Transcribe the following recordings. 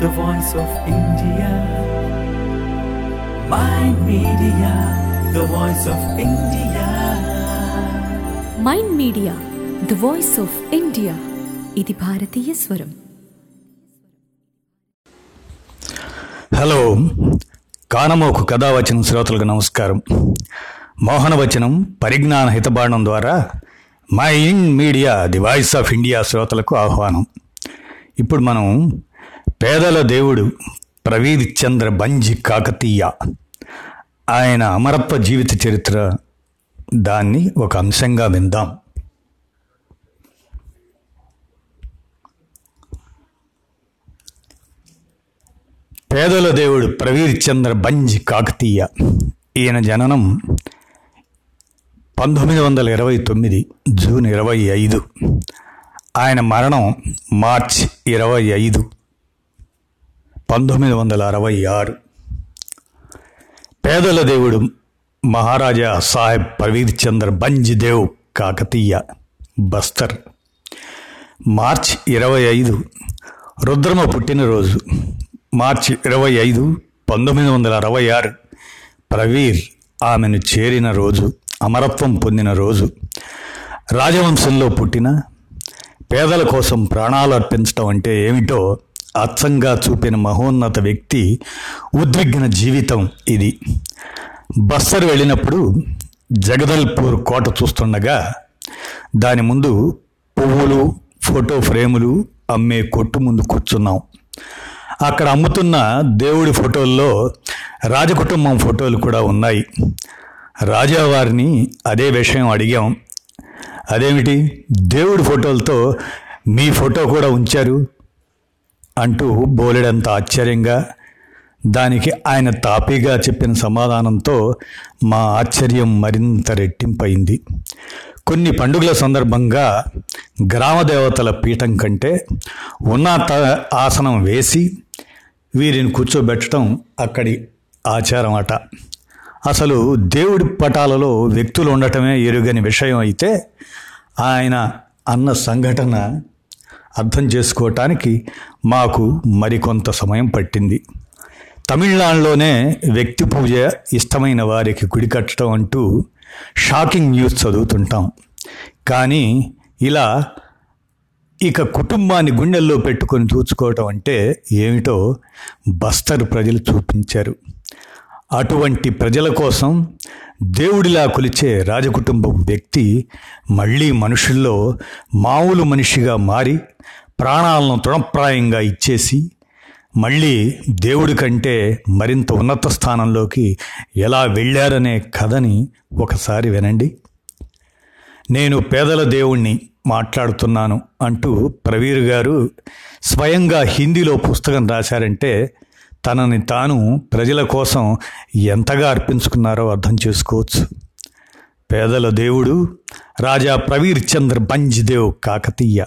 the voice of India. Mind Media, the voice of India. Mind media the voice of India ఇది భారతీయ స్వరం hello కానమోకు కథావచనం శ్రోతలకు నమస్కారం మోహనవచనం పరిజ్ఞాన హితబాండం ద్వారా my in media the voice of India శ్రోతలకు ఆహ్వానం ఇప్పుడు మనం పేదల దేవుడు ప్రవీద్ చంద్ర బంజి కాకతీయ ఆయన అమరత్వ జీవిత చరిత్ర దాన్ని ఒక అంశంగా విందాం పేదల దేవుడు ప్రవీర్ చంద్ర బంజ్ కాకతీయ ఈయన జననం పంతొమ్మిది వందల ఇరవై తొమ్మిది జూన్ ఇరవై ఐదు ఆయన మరణం మార్చ్ ఇరవై ఐదు పంతొమ్మిది వందల అరవై ఆరు పేదల దేవుడు మహారాజా సాహెబ్ ప్రవీర్ చంద్ర బంజ్ దేవ్ కాకతీయ బస్తర్ మార్చ్ ఇరవై ఐదు రుద్రమ పుట్టినరోజు మార్చి ఇరవై ఐదు పంతొమ్మిది వందల అరవై ఆరు ప్రవీర్ ఆమెను చేరిన రోజు అమరత్వం పొందిన రోజు రాజవంశంలో పుట్టిన పేదల కోసం ప్రాణాలు అర్పించడం అంటే ఏమిటో అచ్చంగా చూపిన మహోన్నత వ్యక్తి ఉద్విగ్న జీవితం ఇది బస్తర్ వెళ్ళినప్పుడు జగదల్పూర్ కోట చూస్తుండగా దాని ముందు పువ్వులు ఫోటో ఫ్రేములు అమ్మే కొట్టు ముందు కూర్చున్నాం అక్కడ అమ్ముతున్న దేవుడి ఫోటోల్లో రాజకుటుంబం ఫోటోలు కూడా ఉన్నాయి రాజావారిని అదే విషయం అడిగాం అదేమిటి దేవుడి ఫోటోలతో మీ ఫోటో కూడా ఉంచారు అంటూ బోలెడంత ఆశ్చర్యంగా దానికి ఆయన తాపీగా చెప్పిన సమాధానంతో మా ఆశ్చర్యం మరింత రెట్టింపైంది కొన్ని పండుగల సందర్భంగా గ్రామ దేవతల పీఠం కంటే ఉన్నత ఆసనం వేసి వీరిని కూర్చోబెట్టడం అక్కడి ఆచారం అట అసలు దేవుడి పటాలలో వ్యక్తులు ఉండటమే ఎరుగని విషయం అయితే ఆయన అన్న సంఘటన అర్థం చేసుకోవటానికి మాకు మరికొంత సమయం పట్టింది తమిళనాడులోనే వ్యక్తి పూజ ఇష్టమైన వారికి గుడి కట్టడం అంటూ షాకింగ్ న్యూస్ చదువుతుంటాం కానీ ఇలా ఇక కుటుంబాన్ని గుండెల్లో పెట్టుకొని చూసుకోవటం అంటే ఏమిటో బస్తర్ ప్రజలు చూపించారు అటువంటి ప్రజల కోసం దేవుడిలా కొలిచే రాజకుటుంబం వ్యక్తి మళ్ళీ మనుషుల్లో మామూలు మనిషిగా మారి ప్రాణాలను తృణప్రాయంగా ఇచ్చేసి మళ్ళీ దేవుడి కంటే మరింత ఉన్నత స్థానంలోకి ఎలా వెళ్ళారనే కథని ఒకసారి వినండి నేను పేదల దేవుణ్ణి మాట్లాడుతున్నాను అంటూ ప్రవీర్ గారు స్వయంగా హిందీలో పుస్తకం రాశారంటే తనని తాను ప్రజల కోసం ఎంతగా అర్పించుకున్నారో అర్థం చేసుకోవచ్చు పేదల దేవుడు రాజా ప్రవీర్ చంద్ర బంజ్దేవ్ కాకతీయ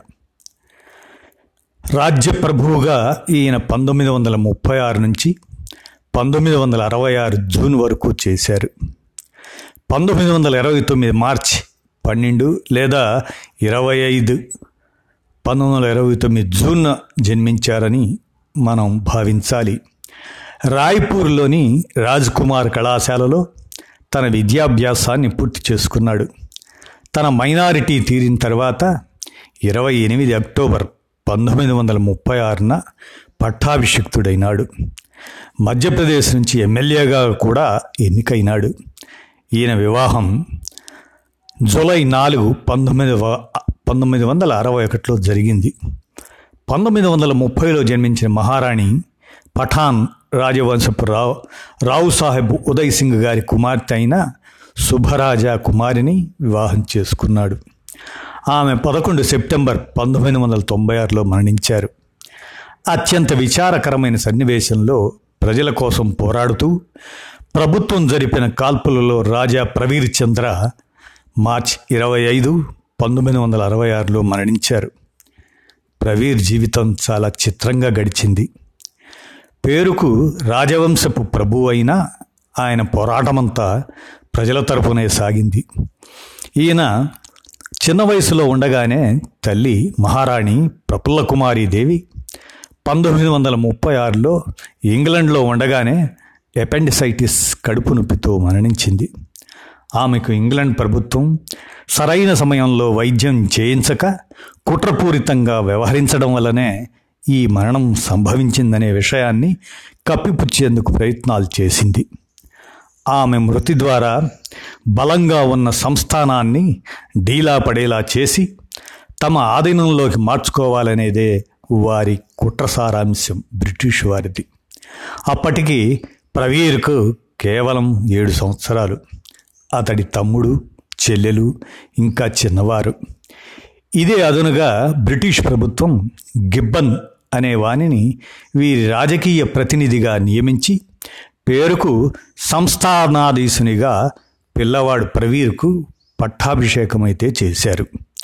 రాజ్య ప్రభువుగా ఈయన పంతొమ్మిది వందల ముప్పై ఆరు నుంచి పంతొమ్మిది వందల అరవై ఆరు జూన్ వరకు చేశారు పంతొమ్మిది వందల ఇరవై తొమ్మిది మార్చ్ పన్నెండు లేదా ఇరవై ఐదు పంతొమ్మిది వందల ఇరవై తొమ్మిది జూన్ జన్మించారని మనం భావించాలి రాయ్పూర్లోని రాజ్ కుమార్ కళాశాలలో తన విద్యాభ్యాసాన్ని పూర్తి చేసుకున్నాడు తన మైనారిటీ తీరిన తర్వాత ఇరవై ఎనిమిది అక్టోబర్ పంతొమ్మిది వందల ముప్పై ఆరున పట్టాభిషిక్తుడైనాడు మధ్యప్రదేశ్ నుంచి ఎమ్మెల్యేగా కూడా ఎన్నికైనాడు ఈయన వివాహం జూలై నాలుగు పంతొమ్మిది పంతొమ్మిది వందల అరవై ఒకటిలో జరిగింది పంతొమ్మిది వందల ముప్పైలో జన్మించిన మహారాణి పఠాన్ రాజవంశపు రావు రావు సాహెబ్ ఉదయ్ సింగ్ గారి కుమార్తె అయిన శుభరాజా కుమారిని వివాహం చేసుకున్నాడు ఆమె పదకొండు సెప్టెంబర్ పంతొమ్మిది వందల తొంభై ఆరులో మరణించారు అత్యంత విచారకరమైన సన్నివేశంలో ప్రజల కోసం పోరాడుతూ ప్రభుత్వం జరిపిన కాల్పులలో రాజా ప్రవీర్ చంద్ర మార్చ్ ఇరవై ఐదు పంతొమ్మిది వందల అరవై ఆరులో మరణించారు ప్రవీర్ జీవితం చాలా చిత్రంగా గడిచింది పేరుకు రాజవంశపు ప్రభు అయినా ఆయన పోరాటమంతా ప్రజల తరపునే సాగింది ఈయన చిన్న వయసులో ఉండగానే తల్లి మహారాణి ప్రఫుల్ల కుమారి దేవి పంతొమ్మిది వందల ముప్పై ఆరులో ఇంగ్లండ్లో ఉండగానే ఎపెండిసైటిస్ కడుపు నొప్పితో మరణించింది ఆమెకు ఇంగ్లాండ్ ప్రభుత్వం సరైన సమయంలో వైద్యం చేయించక కుట్రపూరితంగా వ్యవహరించడం వల్లనే ఈ మరణం సంభవించిందనే విషయాన్ని కప్పిపుచ్చేందుకు ప్రయత్నాలు చేసింది ఆమె మృతి ద్వారా బలంగా ఉన్న సంస్థానాన్ని డీలా పడేలా చేసి తమ ఆధీనంలోకి మార్చుకోవాలనేదే వారి కుట్ర సారాంశం బ్రిటిష్ వారిది అప్పటికి ప్రవీర్కు కేవలం ఏడు సంవత్సరాలు అతడి తమ్ముడు చెల్లెలు ఇంకా చిన్నవారు ఇదే అదునుగా బ్రిటిష్ ప్రభుత్వం గిబ్బన్ అనే వాణిని వీరి రాజకీయ ప్రతినిధిగా నియమించి పేరుకు సంస్థానాధీశునిగా పిల్లవాడు ప్రవీర్కు పట్టాభిషేకమైతే చేశారు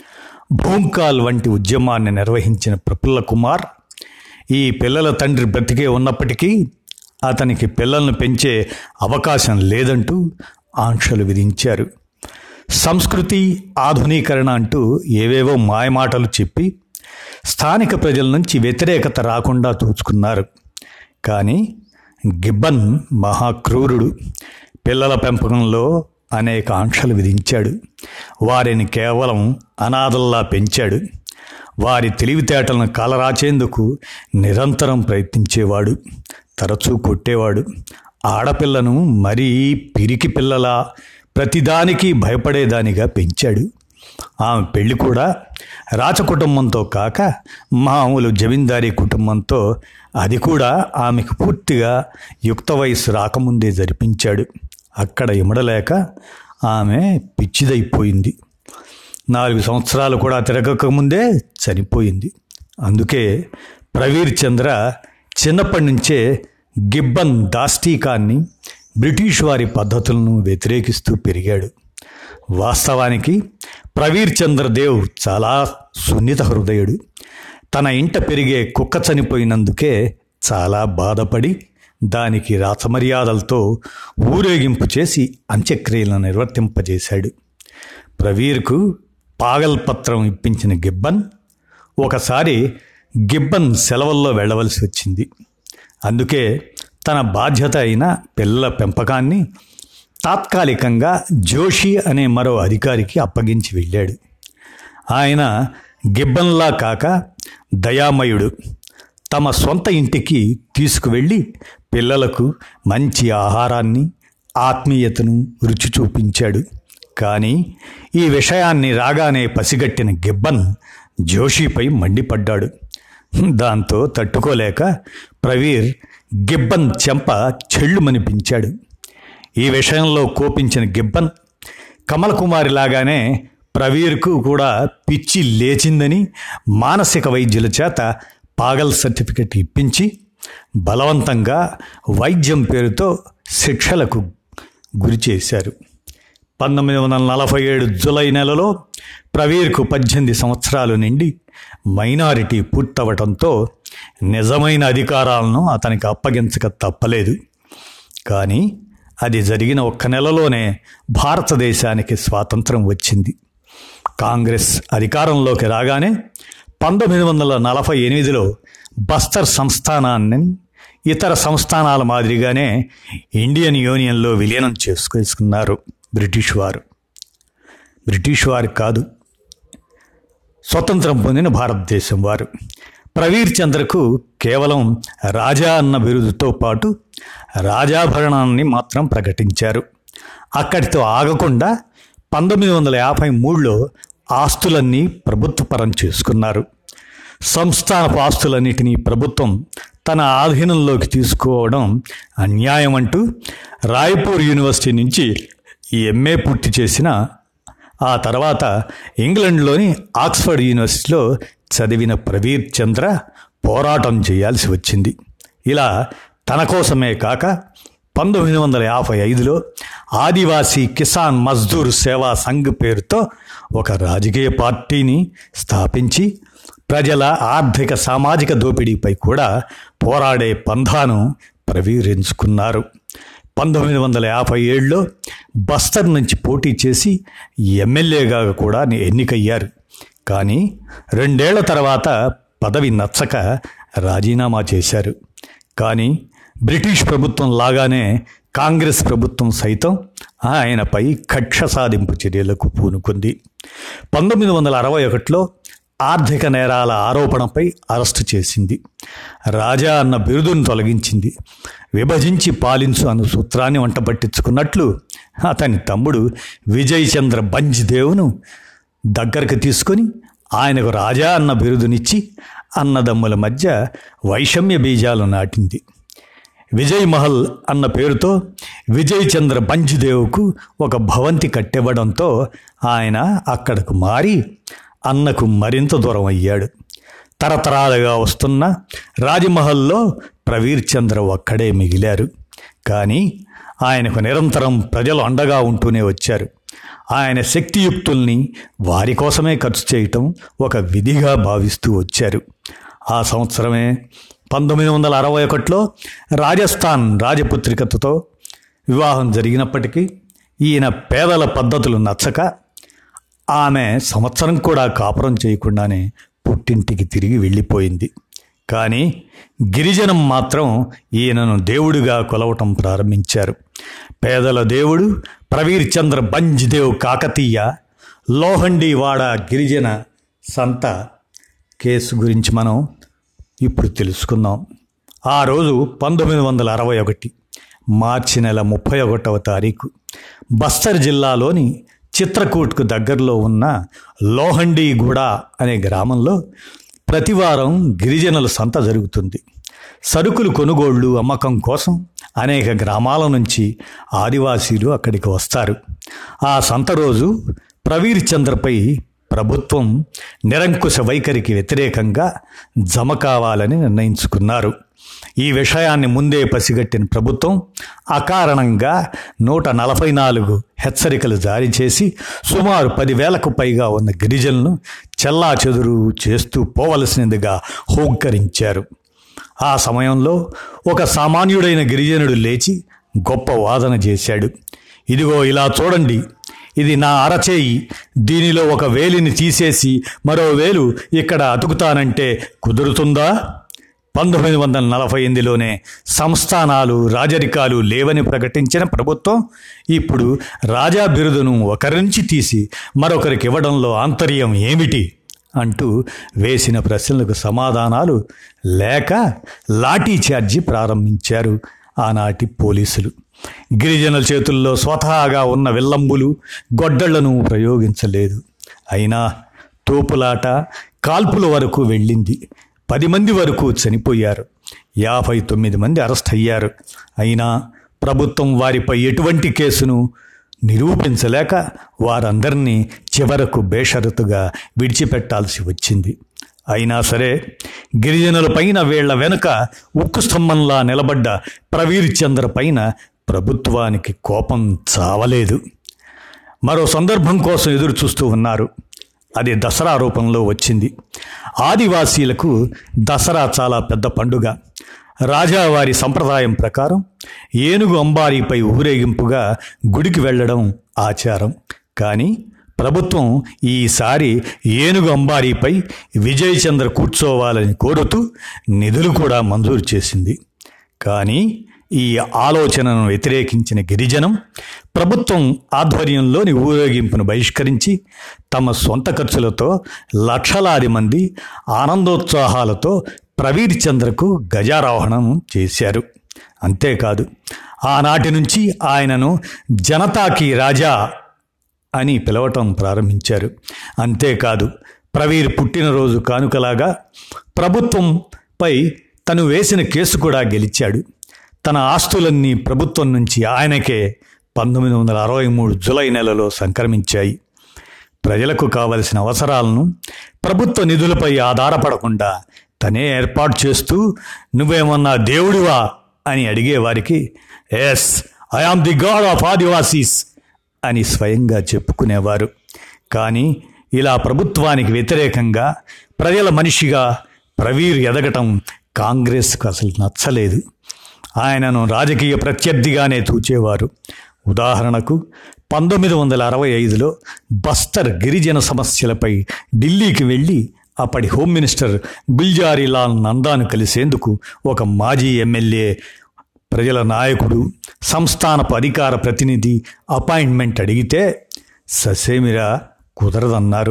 భూంకాల్ వంటి ఉద్యమాన్ని నిర్వహించిన ప్రఫుల్ల కుమార్ ఈ పిల్లల తండ్రి బ్రతికే ఉన్నప్పటికీ అతనికి పిల్లలను పెంచే అవకాశం లేదంటూ ఆంక్షలు విధించారు సంస్కృతి ఆధునీకరణ అంటూ ఏవేవో మాయమాటలు చెప్పి స్థానిక ప్రజల నుంచి వ్యతిరేకత రాకుండా చూచుకున్నారు కానీ గిబ్బన్ మహాక్రూరుడు పిల్లల పెంపకంలో అనేక ఆంక్షలు విధించాడు వారిని కేవలం అనాథల్లా పెంచాడు వారి తెలివితేటలను కాలరాచేందుకు నిరంతరం ప్రయత్నించేవాడు తరచూ కొట్టేవాడు ఆడపిల్లను మరీ పిరికి పిల్లలా ప్రతిదానికి భయపడేదానిగా పెంచాడు ఆమె పెళ్లి కూడా రాచకుటుంబంతో కాక మామూలు జమీందారీ కుటుంబంతో అది కూడా ఆమెకు పూర్తిగా యుక్త వయసు రాకముందే జరిపించాడు అక్కడ ఇమడలేక ఆమె పిచ్చిదైపోయింది నాలుగు సంవత్సరాలు కూడా తిరగకముందే చనిపోయింది అందుకే ప్రవీర్ చంద్ర చిన్నప్పటి నుంచే గిబ్బన్ దాష్టీకాన్ని బ్రిటిష్ వారి పద్ధతులను వ్యతిరేకిస్తూ పెరిగాడు వాస్తవానికి ప్రవీర్ చంద్రదేవ్ చాలా సున్నిత హృదయుడు తన ఇంట పెరిగే కుక్క చనిపోయినందుకే చాలా బాధపడి దానికి రాచమర్యాదలతో ఊరేగింపు చేసి అంత్యక్రియలను నిర్వర్తింపజేశాడు ప్రవీర్కు పాగల్ పత్రం ఇప్పించిన గిబ్బన్ ఒకసారి గిబ్బన్ సెలవుల్లో వెళ్ళవలసి వచ్చింది అందుకే తన బాధ్యత అయిన పిల్లల పెంపకాన్ని తాత్కాలికంగా జోషి అనే మరో అధికారికి అప్పగించి వెళ్ళాడు ఆయన గిబ్బన్లా కాక దయామయుడు తమ సొంత ఇంటికి తీసుకువెళ్ళి పిల్లలకు మంచి ఆహారాన్ని ఆత్మీయతను రుచి చూపించాడు కానీ ఈ విషయాన్ని రాగానే పసిగట్టిన గిబ్బన్ జోషిపై మండిపడ్డాడు దాంతో తట్టుకోలేక ప్రవీర్ గిబ్బన్ చెంప చెళ్ళుమనిపించాడు ఈ విషయంలో కోపించిన గిబ్బన్ కమల్ కుమారి లాగానే ప్రవీర్కు కూడా పిచ్చి లేచిందని మానసిక వైద్యుల చేత పాగల్ సర్టిఫికెట్ ఇప్పించి బలవంతంగా వైద్యం పేరుతో శిక్షలకు గురి చేశారు పంతొమ్మిది వందల నలభై ఏడు జులై నెలలో ప్రవీర్కు పద్దెనిమిది సంవత్సరాలు నిండి మైనారిటీ పూర్తవటంతో నిజమైన అధికారాలను అతనికి అప్పగించక తప్పలేదు కానీ అది జరిగిన ఒక్క నెలలోనే భారతదేశానికి స్వాతంత్రం వచ్చింది కాంగ్రెస్ అధికారంలోకి రాగానే పంతొమ్మిది వందల నలభై ఎనిమిదిలో బస్తర్ సంస్థానాన్ని ఇతర సంస్థానాల మాదిరిగానే ఇండియన్ యూనియన్లో విలీనం చేసుకున్నారు బ్రిటిష్ వారు బ్రిటిష్ వారు కాదు స్వతంత్రం పొందిన భారతదేశం వారు ప్రవీర్ చంద్రకు కేవలం రాజా అన్న బిరుదుతో పాటు రాజాభరణాన్ని మాత్రం ప్రకటించారు అక్కడితో ఆగకుండా పంతొమ్మిది వందల యాభై మూడులో ఆస్తులన్నీ ప్రభుత్వపరం చేసుకున్నారు సంస్థానపు ఆస్తులన్నిటినీ ప్రభుత్వం తన ఆధీనంలోకి తీసుకోవడం అన్యాయం అంటూ రాయ్పూర్ యూనివర్సిటీ నుంచి ఎంఏ పూర్తి చేసిన ఆ తర్వాత ఇంగ్లండ్లోని ఆక్స్ఫర్డ్ యూనివర్సిటీలో చదివిన ప్రవీర్ చంద్ర పోరాటం చేయాల్సి వచ్చింది ఇలా తన కోసమే కాక పంతొమ్మిది వందల యాభై ఐదులో ఆదివాసీ కిసాన్ మజ్దూర్ సేవా సంఘ్ పేరుతో ఒక రాజకీయ పార్టీని స్థాపించి ప్రజల ఆర్థిక సామాజిక దోపిడీపై కూడా పోరాడే పంధాను ప్రవీరించుకున్నారు పంతొమ్మిది వందల యాభై ఏడులో బస్తర్ నుంచి పోటీ చేసి ఎమ్మెల్యేగా కూడా ఎన్నికయ్యారు కానీ రెండేళ్ల తర్వాత పదవి నచ్చక రాజీనామా చేశారు కానీ బ్రిటిష్ ప్రభుత్వం లాగానే కాంగ్రెస్ ప్రభుత్వం సైతం ఆయనపై కక్ష సాధింపు చర్యలకు పూనుకుంది పంతొమ్మిది వందల అరవై ఒకటిలో ఆర్థిక నేరాల ఆరోపణపై అరెస్టు చేసింది రాజా అన్న బిరుదును తొలగించింది విభజించి పాలించు అన్న సూత్రాన్ని వంట పట్టించుకున్నట్లు అతని తమ్ముడు విజయ్ చంద్ర బంజ్దేవ్ను దగ్గరకు తీసుకొని ఆయనకు రాజా అన్న బిరుదునిచ్చి అన్నదమ్ముల మధ్య వైషమ్య బీజాలు నాటింది విజయ్ మహల్ అన్న పేరుతో విజయ్ చంద్ర బంజ్దేవ్కు ఒక భవంతి కట్టివ్వడంతో ఆయన అక్కడకు మారి అన్నకు మరింత దూరం అయ్యాడు తరతరాలుగా వస్తున్న రాజమహల్లో ప్రవీర్ చంద్ర ఒక్కడే మిగిలారు కానీ ఆయనకు నిరంతరం ప్రజలు అండగా ఉంటూనే వచ్చారు ఆయన శక్తియుక్తుల్ని వారి కోసమే ఖర్చు చేయటం ఒక విధిగా భావిస్తూ వచ్చారు ఆ సంవత్సరమే పంతొమ్మిది వందల అరవై ఒకటిలో రాజస్థాన్ రాజపుత్రికతతో వివాహం జరిగినప్పటికీ ఈయన పేదల పద్ధతులు నచ్చక ఆమె సంవత్సరం కూడా కాపురం చేయకుండానే పుట్టింటికి తిరిగి వెళ్ళిపోయింది కానీ గిరిజనం మాత్రం ఈయనను దేవుడిగా కొలవటం ప్రారంభించారు పేదల దేవుడు ప్రవీర్ చంద్ర బంజ్దేవ్ కాకతీయ లోహండివాడ గిరిజన సంత కేసు గురించి మనం ఇప్పుడు తెలుసుకుందాం ఆ రోజు పంతొమ్మిది వందల అరవై ఒకటి మార్చి నెల ముప్పై ఒకటవ తారీఖు బస్తర్ జిల్లాలోని చిత్రకూట్కు దగ్గరలో ఉన్న లోహండిగూడ అనే గ్రామంలో ప్రతివారం గిరిజనుల సంత జరుగుతుంది సరుకులు కొనుగోళ్లు అమ్మకం కోసం అనేక గ్రామాల నుంచి ఆదివాసీలు అక్కడికి వస్తారు ఆ సంత రోజు ప్రవీర్ చంద్రపై ప్రభుత్వం నిరంకుశ వైఖరికి వ్యతిరేకంగా జమ కావాలని నిర్ణయించుకున్నారు ఈ విషయాన్ని ముందే పసిగట్టిన ప్రభుత్వం అకారణంగా నూట నలభై నాలుగు హెచ్చరికలు జారీ చేసి సుమారు పదివేలకు పైగా ఉన్న గిరిజనులను చెల్లా చెదురు చేస్తూ పోవలసినదిగా హోంకరించారు ఆ సమయంలో ఒక సామాన్యుడైన గిరిజనుడు లేచి గొప్ప వాదన చేశాడు ఇదిగో ఇలా చూడండి ఇది నా అరచేయి దీనిలో ఒక వేలిని తీసేసి మరో వేలు ఇక్కడ అతుకుతానంటే కుదురుతుందా పంతొమ్మిది వందల నలభై ఎనిమిదిలోనే సంస్థానాలు రాజరికాలు లేవని ప్రకటించిన ప్రభుత్వం ఇప్పుడు రాజా బిరుదును ఒకరి నుంచి తీసి మరొకరికి ఇవ్వడంలో ఆంతర్యం ఏమిటి అంటూ వేసిన ప్రశ్నలకు సమాధానాలు లేక లాఠీ చార్జీ ప్రారంభించారు ఆనాటి పోలీసులు గిరిజనుల చేతుల్లో స్వతహాగా ఉన్న విల్లంబులు గొడ్డళ్లను ప్రయోగించలేదు అయినా తోపులాట కాల్పుల వరకు వెళ్ళింది పది మంది వరకు చనిపోయారు యాభై తొమ్మిది మంది అరెస్ట్ అయ్యారు అయినా ప్రభుత్వం వారిపై ఎటువంటి కేసును నిరూపించలేక వారందరినీ చివరకు బేషరతుగా విడిచిపెట్టాల్సి వచ్చింది అయినా సరే గిరిజనుల పైన వీళ్ల వెనుక ఉక్కు స్తంభంలా నిలబడ్డ ప్రవీర్ చంద్ర పైన ప్రభుత్వానికి కోపం చావలేదు మరో సందర్భం కోసం ఎదురు చూస్తూ ఉన్నారు అది దసరా రూపంలో వచ్చింది ఆదివాసీలకు దసరా చాలా పెద్ద పండుగ రాజావారి సంప్రదాయం ప్రకారం ఏనుగు అంబారీపై ఊరేగింపుగా గుడికి వెళ్ళడం ఆచారం కానీ ప్రభుత్వం ఈసారి ఏనుగు అంబారీపై విజయ్ చంద్ర కూర్చోవాలని కోరుతూ నిధులు కూడా మంజూరు చేసింది కానీ ఈ ఆలోచనను వ్యతిరేకించిన గిరిజనం ప్రభుత్వం ఆధ్వర్యంలోని ఊరేగింపును బహిష్కరించి తమ సొంత ఖర్చులతో లక్షలాది మంది ఆనందోత్సాహాలతో ప్రవీర్ చంద్రకు గజారోహణం చేశారు అంతేకాదు ఆనాటి నుంచి ఆయనను జనతాకి రాజా అని పిలవటం ప్రారంభించారు అంతేకాదు ప్రవీర్ పుట్టినరోజు కానుకలాగా ప్రభుత్వంపై తను వేసిన కేసు కూడా గెలిచాడు తన ఆస్తులన్నీ ప్రభుత్వం నుంచి ఆయనకే పంతొమ్మిది వందల అరవై మూడు జులై నెలలో సంక్రమించాయి ప్రజలకు కావలసిన అవసరాలను ప్రభుత్వ నిధులపై ఆధారపడకుండా తనే ఏర్పాటు చేస్తూ నువ్వేమన్నా దేవుడివా అని అడిగేవారికి yes I am the God of Adivasis అని స్వయంగా చెప్పుకునేవారు కానీ ఇలా ప్రభుత్వానికి వ్యతిరేకంగా ప్రజల మనిషిగా ప్రవీర్ ఎదగటం కాంగ్రెస్కు అసలు నచ్చలేదు ఆయనను రాజకీయ ప్రత్యర్థిగానే తూచేవారు ఉదాహరణకు పంతొమ్మిది వందల అరవై ఐదులో బస్తర్ గిరిజన సమస్యలపై ఢిల్లీకి వెళ్ళి అప్పటి హోమ్ మినిస్టర్ గుల్జారీలాల్ నందాను కలిసేందుకు ఒక మాజీ ఎమ్మెల్యే ప్రజల నాయకుడు సంస్థానపు అధికార ప్రతినిధి అపాయింట్మెంట్ అడిగితే ససేమిరా కుదరదన్నారు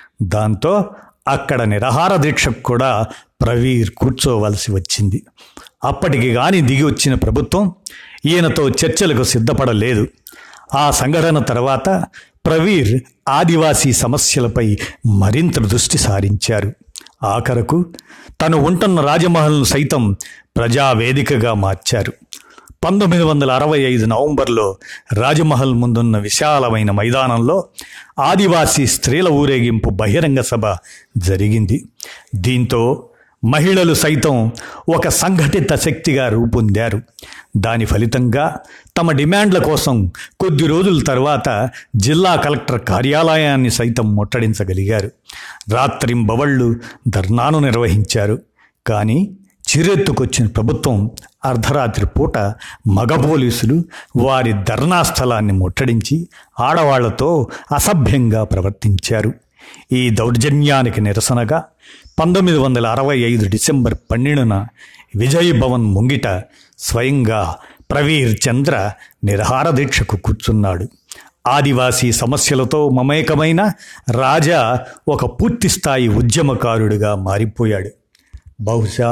దాంతో అక్కడ నిరహార దీక్షకు కూడా ప్రవీర్ కూర్చోవలసి వచ్చింది అప్పటికి గాని దిగి వచ్చిన ప్రభుత్వం ఈయనతో చర్చలకు సిద్ధపడలేదు ఆ సంఘటన తర్వాత ప్రవీర్ ఆదివాసీ సమస్యలపై మరింత దృష్టి సారించారు ఆఖరకు తను ఉంటున్న రాజమహల్ను సైతం ప్రజావేదికగా మార్చారు పంతొమ్మిది వందల అరవై ఐదు నవంబర్లో రాజమహల్ ముందున్న విశాలమైన మైదానంలో ఆదివాసీ స్త్రీల ఊరేగింపు బహిరంగ సభ జరిగింది దీంతో మహిళలు సైతం ఒక సంఘటిత శక్తిగా రూపొందారు దాని ఫలితంగా తమ డిమాండ్ల కోసం కొద్ది రోజుల తర్వాత జిల్లా కలెక్టర్ కార్యాలయాన్ని సైతం ముట్టడించగలిగారు రాత్రింబవళ్ళు ధర్నాను నిర్వహించారు కానీ చిరెత్తుకొచ్చిన ప్రభుత్వం అర్ధరాత్రి పూట మగ పోలీసులు వారి ధర్నా స్థలాన్ని ముట్టడించి ఆడవాళ్లతో అసభ్యంగా ప్రవర్తించారు ఈ దౌర్జన్యానికి నిరసనగా పంతొమ్మిది వందల అరవై ఐదు డిసెంబర్ పన్నెండున విజయ్ భవన్ ముంగిట స్వయంగా ప్రవీర్ చంద్ర నిరహార దీక్షకు కూర్చున్నాడు ఆదివాసీ సమస్యలతో మమేకమైన రాజా ఒక పూర్తిస్థాయి ఉద్యమకారుడిగా మారిపోయాడు బహుశా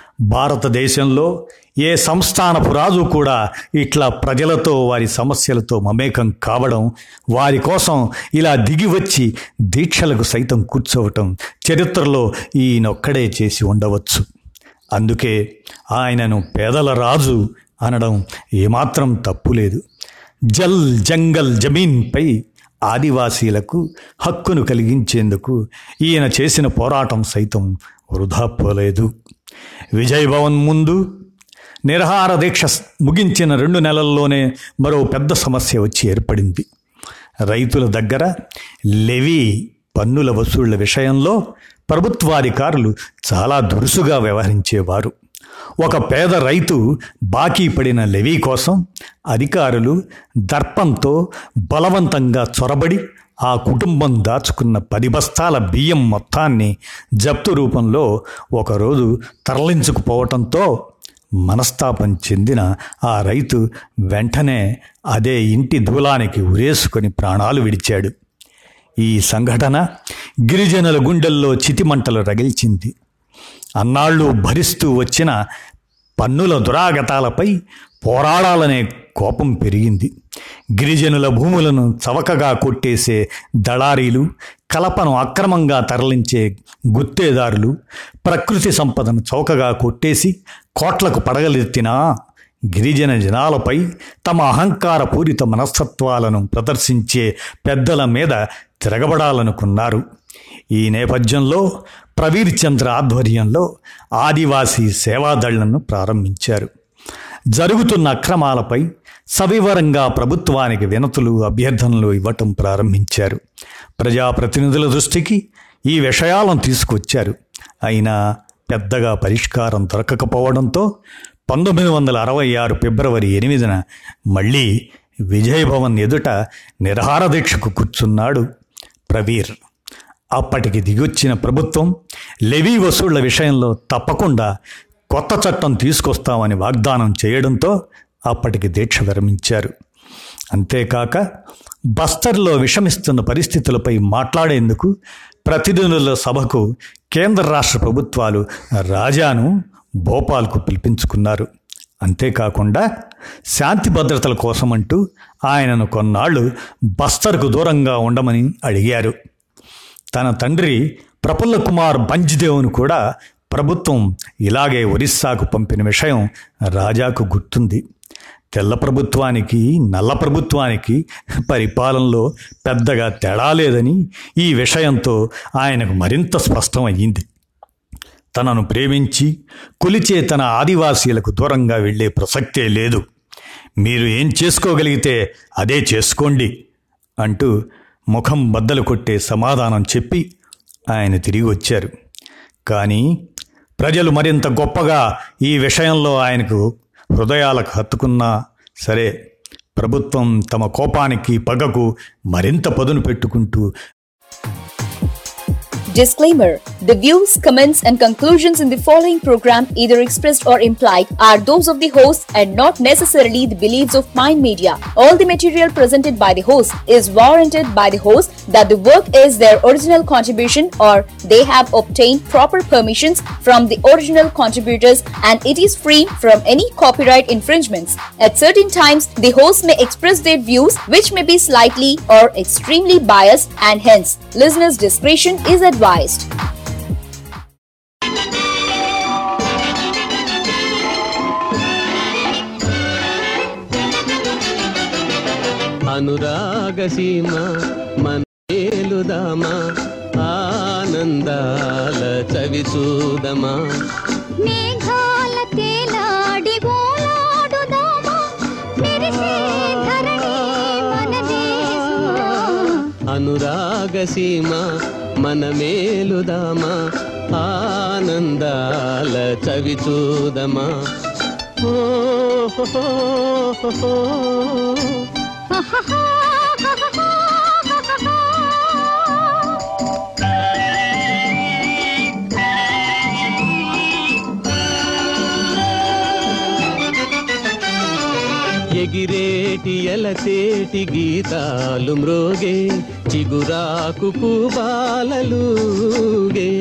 భారతదేశంలో ఏ సంస్థానపు రాజు కూడా ఇట్లా ప్రజలతో వారి సమస్యలతో మమేకం కావడం వారి కోసం ఇలా దిగి వచ్చి దీక్షలకు సైతం కూర్చోవటం చరిత్రలో ఈయనొక్కడే చేసి ఉండవచ్చు అందుకే ఆయనను పేదల రాజు అనడం ఏమాత్రం తప్పులేదు జల్ జంగల్ జమీన్పై ఆదివాసీలకు హక్కును కలిగించేందుకు ఈయన చేసిన పోరాటం సైతం వృధా పోలేదు విజయ్ భవన్ ముందు నిరహార దీక్ష ముగించిన రెండు నెలల్లోనే మరో పెద్ద సమస్య వచ్చి ఏర్పడింది రైతుల దగ్గర లెవీ పన్నుల వసూళ్ల విషయంలో ప్రభుత్వాధికారులు చాలా దురుసుగా వ్యవహరించేవారు ఒక పేద రైతు బాకీ పడిన లెవీ కోసం అధికారులు దర్పంతో బలవంతంగా చొరబడి ఆ కుటుంబం దాచుకున్న పది బస్తాల బియ్యం మొత్తాన్ని జప్తు రూపంలో ఒకరోజు తరలించుకుపోవటంతో మనస్తాపం చెందిన ఆ రైతు వెంటనే అదే ఇంటి దూలానికి ఉరేసుకొని ప్రాణాలు విడిచాడు ఈ సంఘటన గిరిజనుల గుండెల్లో చితిమంటలు రగిల్చింది అన్నాళ్ళు భరిస్తూ వచ్చిన పన్నుల దురాగతాలపై పోరాడాలనే కోపం పెరిగింది గిరిజనుల భూములను చవకగా కొట్టేసే దళారీలు కలపను అక్రమంగా తరలించే గుత్తేదారులు ప్రకృతి సంపదను చౌకగా కొట్టేసి కోట్లకు పడగలెత్తినా గిరిజన జనాలపై తమ అహంకారపూరిత మనస్తత్వాలను ప్రదర్శించే పెద్దల మీద తిరగబడాలనుకున్నారు ఈ నేపథ్యంలో ప్రవీర్ చంద్ర ఆధ్వర్యంలో ఆదివాసీ సేవాదళ్లను ప్రారంభించారు జరుగుతున్న అక్రమాలపై సవివరంగా ప్రభుత్వానికి వినతులు అభ్యర్థనలు ఇవ్వటం ప్రారంభించారు ప్రజాప్రతినిధుల దృష్టికి ఈ విషయాలను తీసుకొచ్చారు అయినా పెద్దగా పరిష్కారం దొరకకపోవడంతో పంతొమ్మిది వందల అరవై ఆరు ఫిబ్రవరి ఎనిమిదిన మళ్ళీ విజయభవన్ ఎదుట నిరహార దీక్షకు కూర్చున్నాడు ప్రవీర్ అప్పటికి దిగొచ్చిన ప్రభుత్వం లెవీ వసూళ్ల విషయంలో తప్పకుండా కొత్త చట్టం తీసుకొస్తామని వాగ్దానం చేయడంతో అప్పటికి దీక్ష విరమించారు అంతేకాక బస్తర్లో విషమిస్తున్న పరిస్థితులపై మాట్లాడేందుకు ప్రతినిధుల సభకు కేంద్ర రాష్ట్ర ప్రభుత్వాలు రాజాను భోపాల్కు పిలిపించుకున్నారు అంతేకాకుండా శాంతి భద్రతల కోసమంటూ ఆయనను కొన్నాళ్ళు బస్తర్కు దూరంగా ఉండమని అడిగారు తన తండ్రి ప్రఫుల్ల కుమార్ బంజ్దేవ్ను కూడా ప్రభుత్వం ఇలాగే ఒరిస్సాకు పంపిన విషయం రాజాకు గుర్తుంది తెల్ల ప్రభుత్వానికి నల్ల ప్రభుత్వానికి పరిపాలనలో పెద్దగా తేడా లేదని ఈ విషయంతో ఆయనకు మరింత స్పష్టమయ్యింది తనను ప్రేమించి కొలిచే తన ఆదివాసీలకు దూరంగా వెళ్ళే ప్రసక్తే లేదు మీరు ఏం చేసుకోగలిగితే అదే చేసుకోండి అంటూ ముఖం బద్దలు కొట్టే సమాధానం చెప్పి ఆయన తిరిగి వచ్చారు కానీ ప్రజలు మరింత గొప్పగా ఈ విషయంలో ఆయనకు హృదయాలకు హత్తుకున్నా సరే ప్రభుత్వం తమ కోపానికి పగకు మరింత పదును పెట్టుకుంటూ Disclaimer The views, comments, and conclusions in the following program, either expressed or implied, are those of the host and not necessarily the beliefs of Mind Media. All the material presented by the host is warranted by the host that the work is their original contribution or they have obtained proper permissions from the original contributors and it is free from any copyright infringements. At certain times, the host may express their views which may be slightly or extremely biased and hence listeners' discretion is advised. అనురాగసీమ మనేలుదామా ఆనందాల చవి చూదమా మేఘాల తేలాడి ఓలాడుదామా మెరిసే ధరణి మనదే సుమా. అనురాగసీమ మన మేలుదామా ఆనందాల చవి చూదమా ఓ హో హో హో హో. ఎగిరేటి ఎలతేటి గీతాలు మ్రోగే చిగురాకు పూబాలలుగే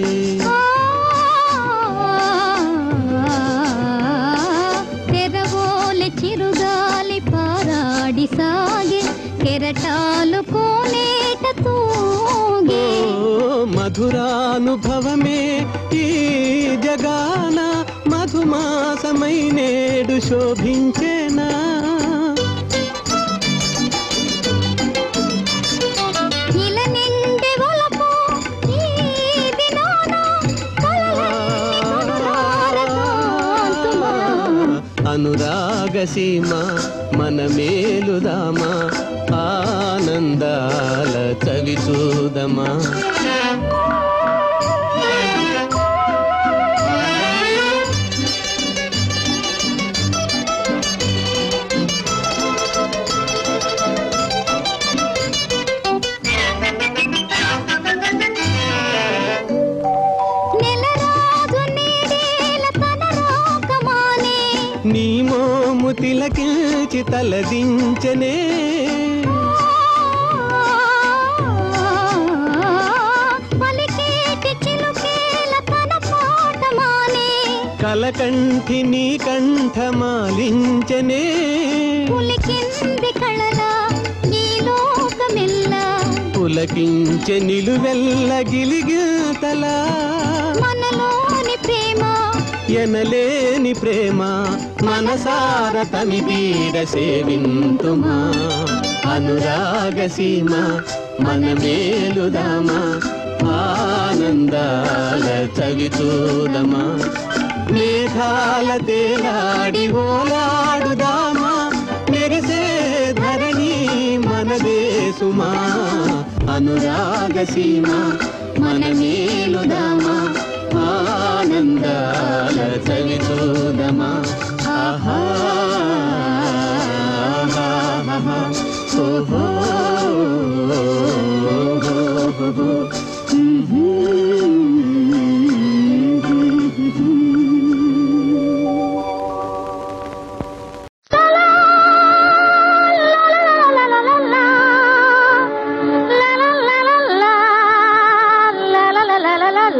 తెరవోలె చిరుగాలి పారాడి సాగే కెరటాలు కోనేట తూగే ఓ మధురానుభవమే ఈ జగాన మధుమాసమై నేడు శోభించేనా ఇల నిండి ఒలపు ఈ దినాన కలలన్నీ కనులార కాంతుమా. అనురాగసీమ మన మేలుదామా ఆనందాల చవి చూదమా నెలరాజు నీడేల తన రాకమానే నీ మోము తిలకించి తలదించనే పలికేటి చిలుకేల తన పాటమానే కలకంఠి నీ కంఠమాలించనే పులికింది కళల ఈ లోకమెల్ల పులకించె నిలువెల్ల గిలిగితలా మనలోని ప్రేమ ఎనలేని ప్రేమ మనసార తమిపీడ సేవింతుమా అనురాగసీమ మన మేలుదామా ఆనందాల చవి చూదమా మేఘాల తేలాడి ఓలాడుదామా మెరిసే ధరణి మనదే సుమా అనురాగసీమ మన మేలుదామా ఆనందాల చవి చూదమా ఆహా ఆహా, ఓహో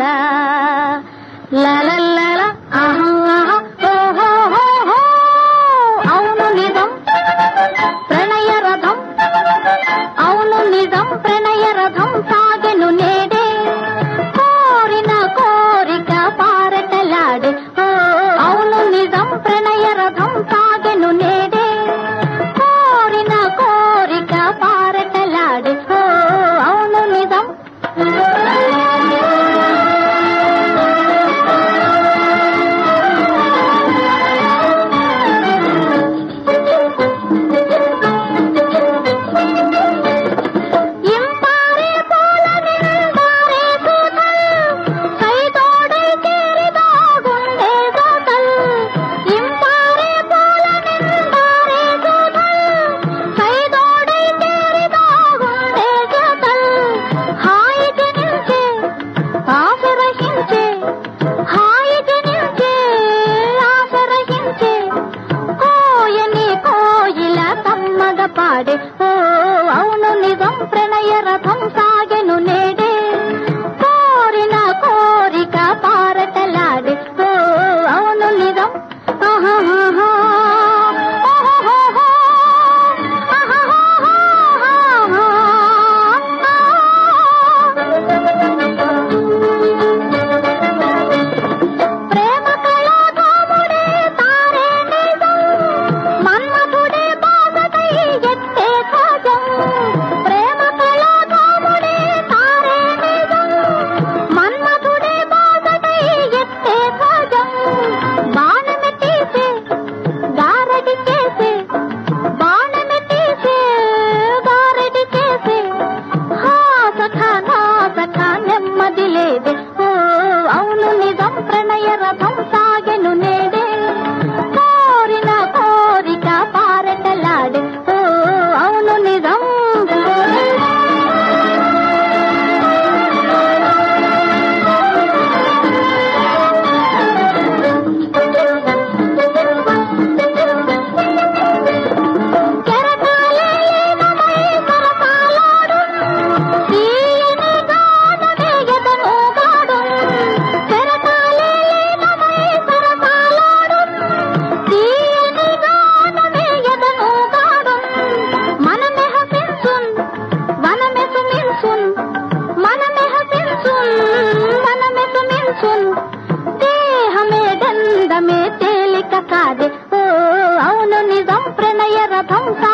La la la la, ah ah ah, oh oh oh oh. సాగపాడే ఓ అవును నిజం ప్రణయ రథం సాగెను నేడే కోరిన కోరిక పారటలాడే ఓ అవును నిజం ఆహాహాహా. ఓహోహోహో. ప్రేమ కళాధాముడే తారే నిజం మన్మథుడే బాసటై ఎత్తే ధ్వజం ప్రేమ కళాధాముడే తారే నిజం మన్మథుడే బాసటై ఎత్తే ధ్వజం బాణమె తీసే గారడి చేసే బాణమె తీసే గారడి చేసే హా సఖా నా సఖా నెమ్మది లేదే ఓ అవును నిజం ప్రణయ రథం సాగెను నేడే కోరిన కోరిక పారటలాడే ఓ అవును నిజం కెరటాలే లీనమై సరసాలాడు తీయని గానమే ఎదనూగాడు కెరటాలే లీనమై సరసాలాడు తీయని గానమే ఎదనూగాడు మనమె హసించున్ వనమె సుమించున్ మనమె హసించున్ వనమె సుమించున్ దేహమే దండమే తేలిక కాదే ఓ అవును నిజం ప్రణయ రథం